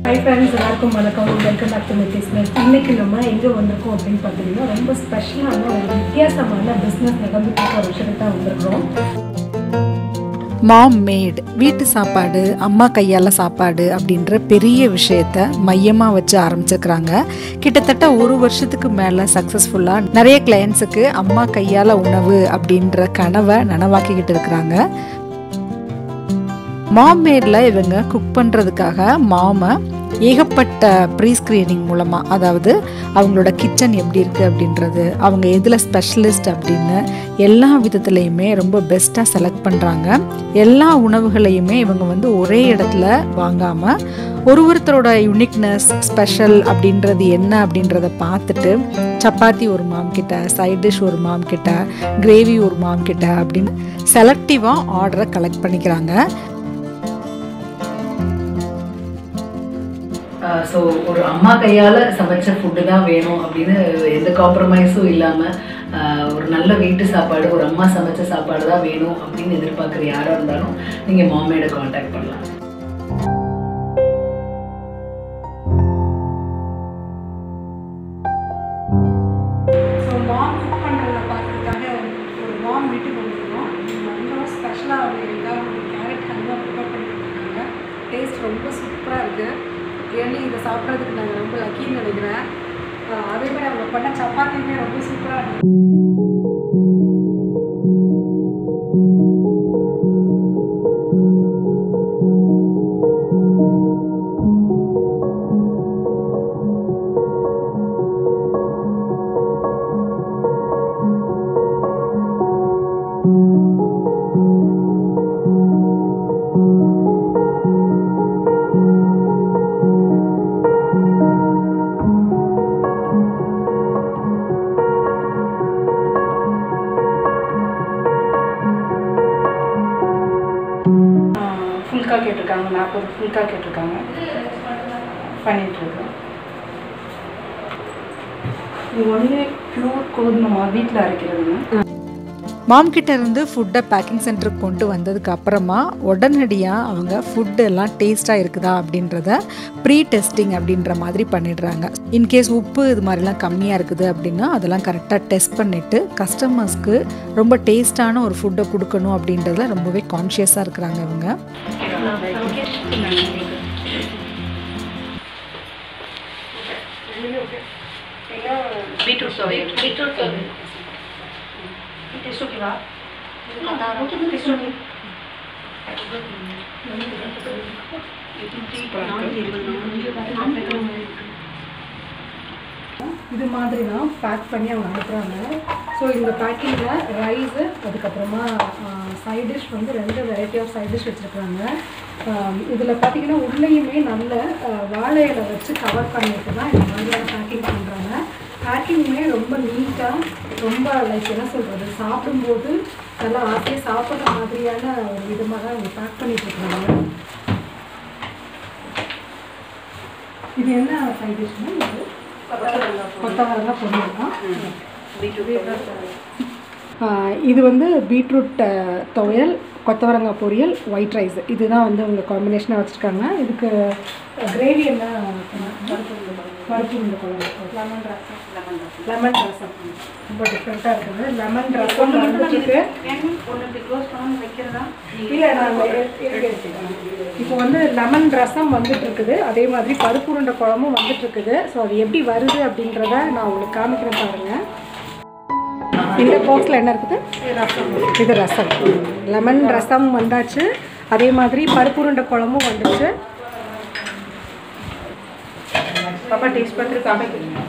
hi friends எல்லாருக்கும் வணக்கம் welcome back to மெட்டிஸ் இன்னைக்கு நம்ம எங்கே வந்திருக்கோம் அப்படின்னு பார்த்தீங்கன்னா ரொம்ப ஸ்பெஷலான ஒரு வித்தியாசமான பிஸ்னஸ் நடந்துட்டு இருக்க ஒரு விஷயத்துக்கு தான் வந்திருக்கிறோம் மாம் மேட் வீட்டு சாப்பாடு அம்மா கையால் சாப்பாடு அப்படின்ற பெரிய விஷயத்த மையமாக வச்சு ஆரம்பிச்சிருக்கிறாங்க கிட்டத்தட்ட ஒரு வருஷத்துக்கு மேலே சக்ஸஸ்ஃபுல்லாக நிறைய கிளையண்ட்ஸுக்கு அம்மா கையால் உணவு அப்படின்ற கனவை நனவாக்கிக்கிட்டு இருக்கிறாங்க மாம் மேடில் இவங்க குக் பண்ணுறதுக்காக மாமை ஏகப்பட்ட ப்ரீ ஸ்க்ரீனிங் மூலமாக அதாவது அவங்களோட கிச்சன் எப்படி இருக்குது அப்படின்றது அவங்க எதில் ஸ்பெஷலிஸ்ட் அப்படின்னு எல்லா விதத்துலையுமே ரொம்ப பெஸ்ட்டாக செலக்ட் பண்ணுறாங்க எல்லா உணவுகளையுமே இவங்க வந்து ஒரே இடத்துல வாங்காமல் ஒரு ஒருத்தரோட யுனிக்னஸ் ஸ்பெஷல் அப்படின்றது என்ன அப்படின்றத பார்த்துட்டு சப்பாத்தி ஒரு மாம் கிட்ட சைட் டிஷ் ஒரு மாம் கிட்ட கிரேவி ஒரு மாம் கிட்ட அப்படின்னு செலக்டிவாக ஆர்டரை கலெக்ட் பண்ணிக்கிறாங்க ஸோ ஒரு அம்மா கையால் சமைச்ச ஃபுட்டு தான் வேணும் அப்படின்னு எந்த காம்ப்ரமைஸும் இல்லாமல் ஒரு நல்ல வீட்டு சாப்பாடு ஒரு அம்மா சமைச்ச சாப்பாடு தான் வேணும் அப்படின்னு எதிர்பார்க்குற யாராக இருந்தாலும் நீங்கள் மாமேடை காண்டாக்ட் பண்ணலாம் ஸோ மாம் குக் பண்ணுறத பார்க்கறதுக்காக ஒரு மாம் வீட்டுக்கு வந்திருக்கோம் ரொம்ப ஸ்பெஷலாக அவங்க எல்லாம் ஒரு கேரட் ஹல்வா ப்ரிப்பேர் பண்ணியிருக்காங்க டேஸ்ட் ரொம்ப சூப்பராக இருக்குது ரியலி இதை சாப்பிட்றதுக்கு நாங்கள் ரொம்ப லக்கின்னு நினைக்கிறேன் ஆஹ் அதே மாதிரி அவங்க பண்ண சப்பாத்தியுமே ரொம்ப சூப்பராக இருக்கு ஃபுல்கா கேட்டிருக்காங்க நாற்பது ஃபுல்கா கேட்டிருக்காங்க பண்ணிட்டு இருக்கோம் இது ஒன்லி ப்யூர் கோதுமை மாவு வீட்டில் அரைக்கிறதுங்க மாம் கிட்ட இருந்து ஃபுட்டை பேக்கிங் சென்டருக்கு கொண்டு வந்ததுக்கு அப்புறமா உடனடியாக அவங்க ஃபுட்டு எல்லாம் டேஸ்ட்டாக இருக்குதா அப்படின்றத ப்ரீ டெஸ்டிங் அப்படின்ற மாதிரி பண்ணிடுறாங்க இன்கேஸ் உப்பு இது மாதிரிலாம் கம்மியாக இருக்குது அப்படின்னா அதெல்லாம் கரெக்டாக டெஸ்ட் பண்ணிவிட்டு கஸ்டமர்ஸ்க்கு ரொம்ப டேஸ்டான ஒரு ஃபுட்டை கொடுக்கணும் அப்படின்றதுல ரொம்பவே கான்ஷியஸாக இருக்கிறாங்க இவங்க பீட்ரூட் துவையல் பீட்ரூட் துவையல் இது மாதிரி தான் பேக் பண்ணி அவங்க அனுப்புகிறாங்க ஸோ இந்த பேக்கிங்கில் ரைஸு அதுக்கப்புறமா சைட் டிஷ் வந்து ரெண்டு வெரைட்டி ஆஃப் சைட் டிஷ் வச்சுருக்குறாங்க இதில் பார்த்தீங்கன்னா உள்ளேயுமே நல்ல ஆஹ், வாழை இலை வச்சு கவர் பண்ணிட்டு தான் இந்த மாதிரியான பேக்கிங் பண்ணுறாங்க பேக்கிங்குமே ரொம்ப நீட்டாக ரொம்ப லைக் என்ன சொல்கிறது சாப்பிடும்போது நல்லா ஆசையாக சாப்பிட்ற மாதிரியான ஒரு விதமாக தான் இவங்க பேக் பண்ணிட்டு இருக்காங்க இது என்ன சைட் டிஷ்னா இது கொத்தவரங்காய் பொரியல் தான் ஆஹ் இது வந்து பீட்ரூட் அஹ், துவையல் கொத்தவரங்காய் பொரியல் ஒயிட் ரைஸ் இதுதான் வந்து உங்கள் காம்பினேஷனாக வச்சுருக்காங்க இதுக்கு கிரேவி என்ன பருப்பு உருண்டை குழம்பு லெமன் ரசம் லெமன் ரசம் ரொம்ப டிஃப்ரெண்ட்டாக இருக்குது லெமன் ரசம் வந்துட்டுருக்கு இல்லை நான் இப்போ வந்து லெமன் ரசம் வந்துட்டு இருக்குது அதே மாதிரி பருப்பு உருண்டை குழம்பும் வந்துட்டு இருக்குது ஸோ அது எப்படி வருது அப்படின்றத நான் உங்களுக்கு காமிக்கிறேன் பாருங்க இந்த பாக்ஸில் என்ன இருக்குது இது ரசம் லெமன் ரசம் வந்தாச்சு அதே மாதிரி பருப்பு உருண்டை குழம்பும் வந்துச்சு பாப்பா டேஸ்ட் பார்த்துட்டு காமிக்கிறேன்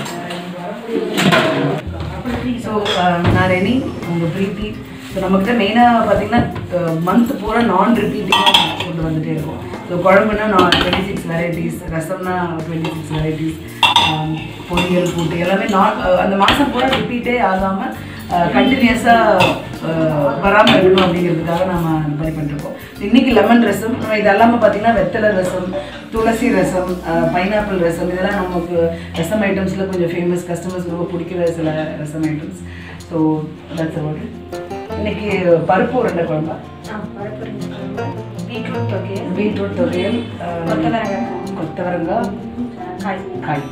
ஸோ நான் ரெனி உங்கள் பிரீத்தி ஸோ நம்மக்கிட்ட மெயினாக பார்த்தீங்கன்னா மந்த் பூரா நான் ரிப்பீட்டிங்காக கொண்டு வந்துட்டே இருக்கும் ஸோ குழம்புனா நான் டுவெண்ட்டி சிக்ஸ் வெரைட்டிஸ் ரசம்னா டுவெண்ட்டி சிக்ஸ் வெரைட்டிஸ் பொரியல் கூட்டு எல்லாமே நான் அந்த மாதம் பூரா ரிப்பீட்டே ஆகாமல் கண்டினியூஸாக வராமல் இருக்கணும் அப்படிங்கிறதுக்காக நம்ம இந்த மாதிரி பண்ணிருக்கோம் இன்னைக்கு லெமன் ரசம் நம்ம இது எல்லாமே பார்த்தீங்கன்னா வெத்தலை ரசம் துளசி ரசம் பைனாப்பிள் ரசம் இதெல்லாம் நமக்கு ரசம் ஐட்டம்ஸில் கொஞ்சம் ஃபேமஸ் கஸ்டமர்ஸ் ரொம்ப பிடிக்கிற சில ரசம் ஐட்டம்ஸ் ஸோ தட்ஸ் அபவுட் இன்னைக்கு பருப்பு உருண்டை குழம்பா பருப்பு உருண்டை குழம்பு பீட்ரூட் தொகையல் பீட்ரூட் தொகையல் கொத்தவரங்காய் கொத்த கொத்தவரங்காய் காய் காய்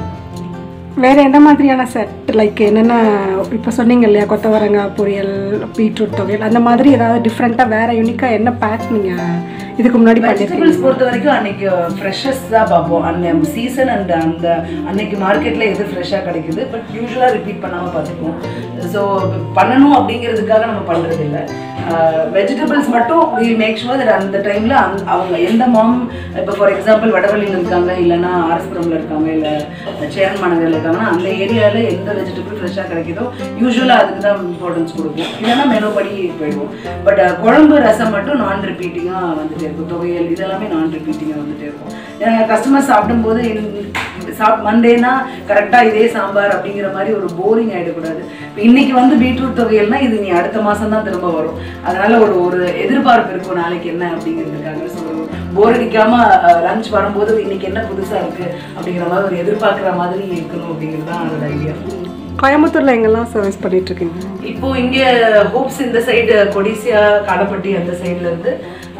வேறு என்ன மாதிரியான செட் லைக் என்னென்ன இப்போ சொன்னீங்க இல்லையா கொத்தவரங்காய் பொரியல் பீட்ரூட் துவையல் அந்த மாதிரி ஏதாவது டிஃப்ரெண்ட்டாக வேறு யூனிக்காக என்ன பேக் நீங்கள் இதுக்கு முன்னாடி பண்ணியிருக்கீங்க வெஜிடபிள்ஸ் பொறுத்த வரைக்கும் அன்னைக்கு ஃப்ரெஷஸ் தான் பார்ப்போம் அந்த சீசன் அண்ட் அந்த அன்னைக்கு மார்க்கெட்டில் எது ஃப்ரெஷ்ஷாக கிடைக்குது பட் யூஸ்வலாக ரிப்பீட் பண்ணாமல் பார்த்துக்குவோம் ஸோ பண்ணணும் அப்படிங்கிறதுக்காக நம்ம பண்ணுறது இல்லை வெஜிடபிள்ஸ் மட்டும் வி மேக் ஷுவர் தட் அந்த டைமில் அந் அவங்க எந்த மாம் இப்போ ஃபார் எக்ஸாம்பிள் வடவள்ளியில் இருக்காங்க இல்லைன்னா ஆர்எஸ்புரமில் இருக்காங்க இல்லை சேரன் மாநகரில் இருக்காங்கன்னா அந்த ஏரியாவில் எந்த வெஜிடபிள் ஃப்ரெஷ்ஷாக கிடைக்குதோ யூஸ்வலாக அதுக்கு தான் இம்பார்ட்டன்ஸ் கொடுப்போம் இல்லைன்னா மெனு படி போயிடுவோம் பட் குழம்பு ரசம் மட்டும் நான் ரிப்பீட்டிங்காக வந்துட்டே இருக்கும் துவையல் இதெல்லாமே நான் ரிப்பீட்டிங்காக வந்துட்டே இருக்கும் கஸ்டமர் சாப்பிடும்போது இந்த- சாப் மண்டேனா கரெக்டாக இதே சாம்பார் அப்படிங்கிற மாதிரி ஒரு போரிங் ஆகிடக்கூடாது இப்போ இன்னைக்கு வந்து பீட்ரூட் தொகையல்னா இது நீ அடுத்த மாதம் தான் திரும்ப வரும் அதனால ஒரு ஒரு எதிர்பார்ப்பு இருக்கும் நாளைக்கு என்ன அப்படிங்கிறதுக்காக ஸோ போர் அடிக்காம லஞ்ச் வரும்போது இன்னைக்கு என்ன புதுசாக இருக்கு அப்படிங்கிற மாதிரி ஒரு எதிர்பார்க்குற மாதிரி இருக்கணும் அப்படிங்கிறது தான் அதோட ஐடியா கோயம்புத்தூரில் எங்கெல்லாம் சர்வீஸ் பண்ணிட்டு இருக்கீங்க இப்போ இங்க ஹோப்ஸ் இந்த சைடு கொடிசியா காடப்பட்டி அந்த சைடுல இருந்து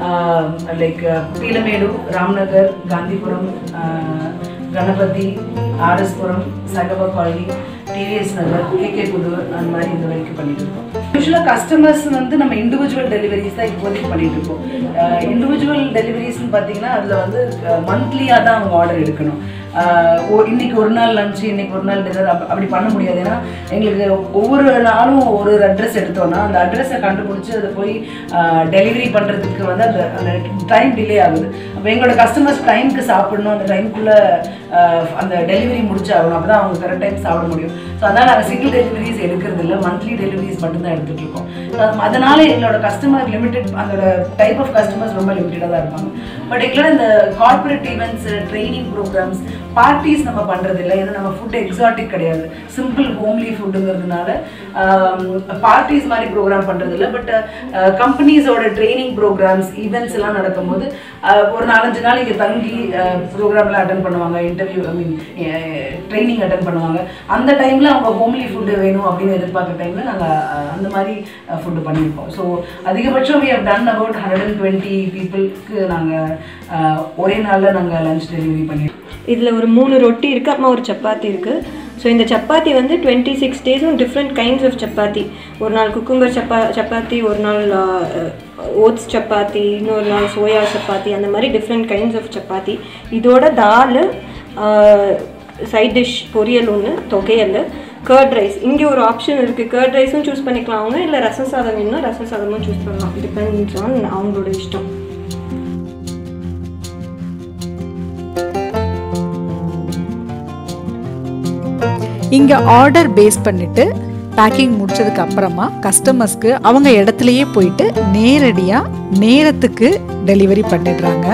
லைக் பீலமேடு ராம்நகர் காந்திபுரம் ஆஹ், கணபதி ஆர்எஸ்புரம் சகப colony TVS Nagar K K Pudur அந்த மாதிரி இந்த வரைக்கும் பண்ணிட்டு இருக்கோம் யூஸ்வலாக கஸ்டமர்ஸ் வந்து நம்ம இண்டிவிஜுவல் டெலிவரிஸ் தான் இப்போதைக்கு பண்ணிட்டு இருக்கோம் இண்டிவிஜுவல் டெலிவரிஸ்னு பார்த்தீங்கன்னா அதில் வந்து மந்த்லியாக தான் அவங்க ஆர்டர் எடுக்கணும் ஆஹ் ஓ- இன்னைக்கு ஒரு நாள் லஞ்சு இன்னைக்கு ஒரு நாள் டின்னர் அப்படி பண்ண முடியாது ஏன்னா எங்களுக்கு ஒவ்வொரு நாளும் ஒரு ஒரு அட்ரஸ் எடுத்தோம்னா அந்த அட்ரஸை கண்டுபிடிச்சி அதை போய் டெலிவரி பண்ணுறதுக்கு வந்து அந்த அந்த டைம் டிலே ஆகுது அப்போ எங்களோட கஸ்டமர்ஸ் டைமுக்கு சாப்பிடணும் அந்த டைமுக்குள்ளே அந்த டெலிவரி முடிச்சாகணும் அப்போ தான் அவங்க கரெக்ட் டைம் சாப்பிட முடியும் ஸோ அதனால் நாங்கள் சிங்கிள் டெலிவரிஸ் எடுக்கிறது இல்லை மந்த்லி டெலிவரிஸ் மட்டும்தான் எடுத்துகிட்டு இருக்கோம் So, அதனால எங்களோட கஸ்டமர் லிமிடெட் அதோட டைப் ஆஃப் கஸ்டமர்ஸ் ரொம்ப லிமிட்டடாக தான் இருப்பாங்க பர்டிகுலர் இந்த corporate events training programmes parties நம்ம பண்ணுறது இல்லை ஏன்னா நம்ம ஃபுட் எக்ஸாட்டிக் கிடையாது சிம்பிள் ஹோம்லி ஃபுட்டுங்கிறதுனால பார்ட்டிஸ் மாதிரி ப்ரோக்ராம் பண்ணுறது இல்லை பட் கம்பெனிஸோட ட்ரைனிங் ப்ரோக்ராம்ஸ் ஈவெண்ட்ஸ் எல்லாம் நடக்கும்போது ஆஹ், ஒரு நாலஞ்சு நாள் இங்கே தங்கி ப்ரோக்ராம்லாம் அட்டன் பண்ணுவாங்க interview I mean training attend பண்ணுவாங்க அந்த டைமில் அவங்க ஹோம்லி ஃபுட்டு வேணும் அப்படின்னு எதிர்பார்க்குற டைமில் நாங்கள் அந்த மாதிரி ஃபுட்டு பண்ணியிருப்போம் ஸோ அதிகபட்சம் we have done about hundred and twenty பீப்புளுக்கு நாங்கள் ஒரே நாளில் நாங்கள் லஞ்ச் டெலிவரி பண்ணியிருக்கோம் இதில் ஒரு மூணு ரொட்டி இருக்குது அப்புறமா ஒரு சப்பாத்தி இருக்குது ஸோ இந்த சப்பாத்தி வந்து டுவெண்ட்டி சிக்ஸ் டேஸும் டிஃப்ரெண்ட் கைண்ட்ஸ் ஆஃப் சப்பாத்தி ஒரு நாள் குக்கும்பர் சப்பா சப்பாத்தி ஒரு நாள் ஓட்ஸ் சப்பாத்தி இன்னொரு நாள் சோயா சப்பாத்தி அந்த மாதிரி டிஃப்ரெண்ட் கைண்ட்ஸ் ஆஃப் சப்பாத்தி இதோட தால் சைட் டிஷ் பொரியல் ஒன்று தொகையல் கர்ட் ரைஸ் இங்கே ஒரு ஆப்ஷன் இருக்குது கர்ட் ரைஸும் சூஸ் பண்ணிக்கலாம் அவங்க இல்லை ரசம் சாதம் வேணும்னா ரசம் சாதமும் சூஸ் பண்ணலாம் டிபெண்ட்ஸ் ஆன் அவங்களோட இஷ்டம் இங்கே ஆர்டர் பேஸ் பண்ணிட்டு பேக்கிங் முடிச்சதுக்கு அப்புறமா கஸ்டமர்ஸ்க்கு அவங்க இடத்துலயே போயிட்டு நேரடியாக நேரத்துக்கு டெலிவரி பண்ணிடுறாங்க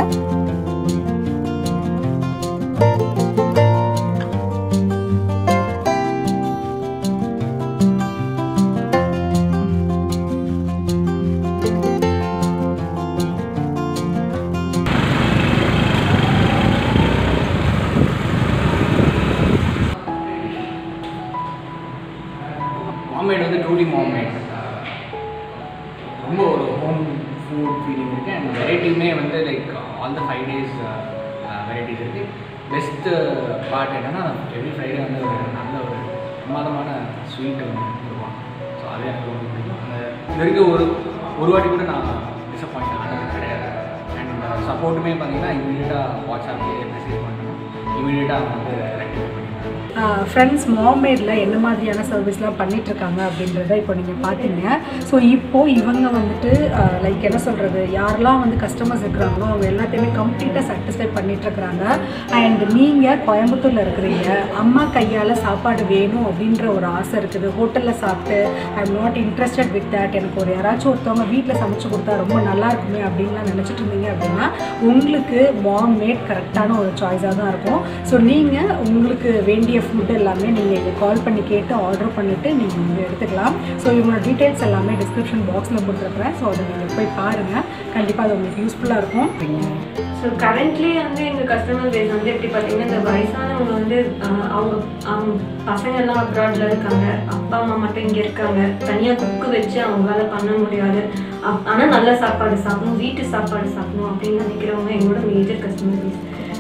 மாமேட் வந்து ட்ரூலி மாமேட் ரொம்ப ஒரு ஹோம் ஃபுட் ஃபீலிங் இருக்குது அண்ட் வெரைட்டியுமே வந்து like all the five days varieties இருக்குது பெஸ்ட்டு பார்ட் என்னென்னா எவ்ரி ஃப்ரைடே வந்து ஒரு நல்ல ஒரு பிரமாதமான ஸ்வீட் வந்து கொடுப்பாங்க ஸோ அது எனக்கு ரொம்ப பிடிக்கும் அந்த இது வரைக்கும் ஒரு ஒரு வாட்டி கூட நான் டிசப்பாயிண்ட் ஆனது கிடையாது அண்ட் சப்போர்ட்டுமே பார்த்தீங்கன்னா இமீடியட்டாக வாட்ஸ்அப்லேயே மெசேஜ் பண்ணணும் இமீடியட்டாக வந்து ரெக்டிஃபை பண்ணிடுறாங்க ஃப்ரெண்ட்ஸ் மாம்மேடில் என்ன மாதிரியான சர்வீஸ்லாம் பண்ணிட்டு இருக்காங்க அப்படின்றத இப்போ நீங்கள் பார்த்தீங்க ஸோ இப்போது இவங்க வந்துட்டு லைக் என்ன சொல்கிறது யாரெல்லாம் வந்து கஸ்டமர்ஸ் இருக்கிறாங்களோ அவங்க எல்லாத்தையுமே கம்ப்ளீட்டாக சாட்டிஸ்ஃபை பண்ணிட்டு இருக்கிறாங்க அண்ட் நீங்கள் கோயம்புத்தூரில் இருக்கிறீங்க அம்மா கையால் சாப்பாடு வேணும் அப்படின்ற ஒரு ஆசை இருக்குது ஹோட்டலில் சாப்பிட்டு I am not interested with that எனக்கு ஒரு யாராச்சும் ஒருத்தவங்க வீட்டில் சமைச்சு கொடுத்தா ரொம்ப நல்லா இருக்குமே அப்படின்லாம் நினச்சிட்டு இருந்தீங்க அப்படின்னா உங்களுக்கு மாம் மேட் கரெக்டான ஒரு சாய்ஸாக தான் இருக்கும் ஸோ நீங்கள் உங்களுக்கு வேண்டிய ஃபுட் எல்லாமே நீங்கள் இங்கே கால் பண்ணி கேட்டு ஆர்டர் பண்ணிவிட்டு நீங்கள் இங்கே எடுத்துக்கலாம் ஸோ இவங்களோட டீட்டெயில்ஸ் எல்லாமே டிஸ்கிரிப்ஷன் பாக்ஸில் கொடுத்துருக்குறேன் ஸோ அதை நீங்கள் போய் பாருங்கள் கண்டிப்பாக அது உங்களுக்கு யூஸ்ஃபுல்லாக இருக்கும் ஸோ கரண்ட்லி வந்து எங்கள் கஸ்டமர் பேஸ் வந்து எப்படி பார்த்தீங்கன்னா இந்த வயசானவங்க வந்து ஆஹ், அவங்க அவங்க பசங்க எல்லாம் அப்ராட்ல இருக்காங்க அப்பா அம்மா மட்டும் இங்கே இருக்காங்க தனியாக குக்கு வச்சு அவங்களால பண்ண முடியாது ஆனால் நல்ல சாப்பாடு சாப்பிடணும் வீட்டு சாப்பாடு சாப்பிடணும் அப்படின்னு நினைக்கிறவங்க எங்களோட மேஜர் கஸ்டமர் பேஸ்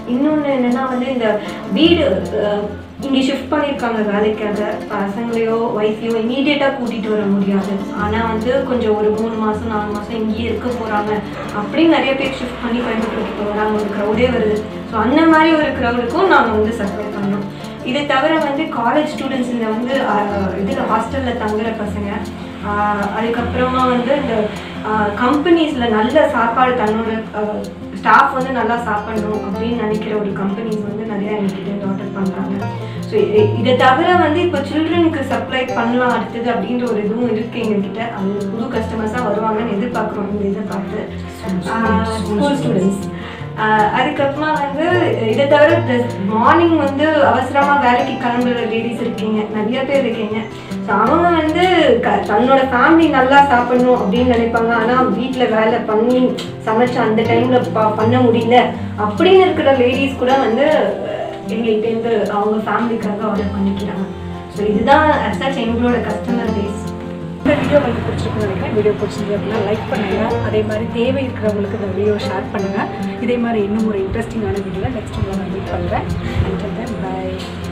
இன்னொன்று என்னென்னா வந்து இந்த வீடு அஹ், இங்கே ஷிஃப்ட் பண்ணியிருக்காங்க வேலைக்காக பசங்களையோ ஒய்ஃபையோ இமீடியட்டாக கூட்டிகிட்டு வர முடியாது ஆனால் வந்து கொஞ்சம் ஒரு மூணு மாதம் நாலு மாதம் இங்கேயே இருக்க போகிறாங்க அப்படின்னு நிறைய பேர் ஷிஃப்ட் பண்ணி கோயம்புத்தூருக்கு வராங்க ஒரு க்ரௌடே வருது ஸோ அந்த மாதிரி ஒரு க்ரௌடுக்கும் நாங்கள் வந்து சப்ளை பண்ணோம் இதை தவிர வந்து காலேஜ் ஸ்டூடெண்ட்ஸ் இந்த வந்து இதில் ஹாஸ்டலில் தங்குற பசங்க ஆஹ் அதுக்கப்புறமா வந்து இந்த கம்பெனிஸில் நல்ல சாப்பாடு தன்னோட ஸ்டாஃப் வந்து நல்லா சாப்பிடணும் அப்படின்னு நினைக்கிற ஒரு கம்பெனிஸ் வந்து நிறைய எங்ககிட்ட ஆர்டர் பண்ணுறாங்க ஸோ இதை தவிர வந்து இப்போ சில்ட்ரனுக்கு சப்ளை பண்ணலாம் அடுத்தது அப்படின்ற ஒரு இதுவும் இருக்குது எங்ககிட்ட அது புது கஸ்டமர்ஸாக வருவாங்கன்னு எதிர்பார்க்குறோம் இந்த இதை பார்த்து ஸ்கூல் ஸ்டூடெண்ட்ஸ் அதுக்கப்புறமா வந்து இதை தவிர மார்னிங் வந்து அவசரமாக வேலைக்கு கிளம்புற லேடிஸ் இருக்கீங்க நிறைய பேர் இருக்கீங்க ஸோ அவங்க வந்து க தன்னோட ஃபேமிலி நல்லா சாப்பிடணும் அப்படின்னு நினைப்பாங்க ஆனால் வீட்டில் வேலை பண்ணி சமைச்சு அந்த டைமில் ப பண்ண முடியல அப்படின்னு இருக்கிற லேடிஸ் கூட வந்து எங்கள்கிட்டேருந்து அவங்க ஃபேமிலிக்காக ஆர்டர் பண்ணிக்கிறாங்க ஸோ இதுதான் அசாச் எங்களோட கஸ்டமர் பேஸ் இந்த வீடியோ உங்களுக்கு பிடிச்சிருக்குன்னு நினைக்கிறேன் வீடியோ பிடிச்சிருந்து அப்படின்னா லைக் பண்ணுங்கள் அதே மாதிரி தேவை இருக்கிறவங்களுக்கு இந்த வீடியோ ஷேர் பண்ணுங்கள் இதே மாதிரி இன்னும் ஒரு இன்ட்ரெஸ்டிங்கான வீடியோவில் நெக்ஸ்ட் உங்களை நான் மீட் பண்ணுறேன் பை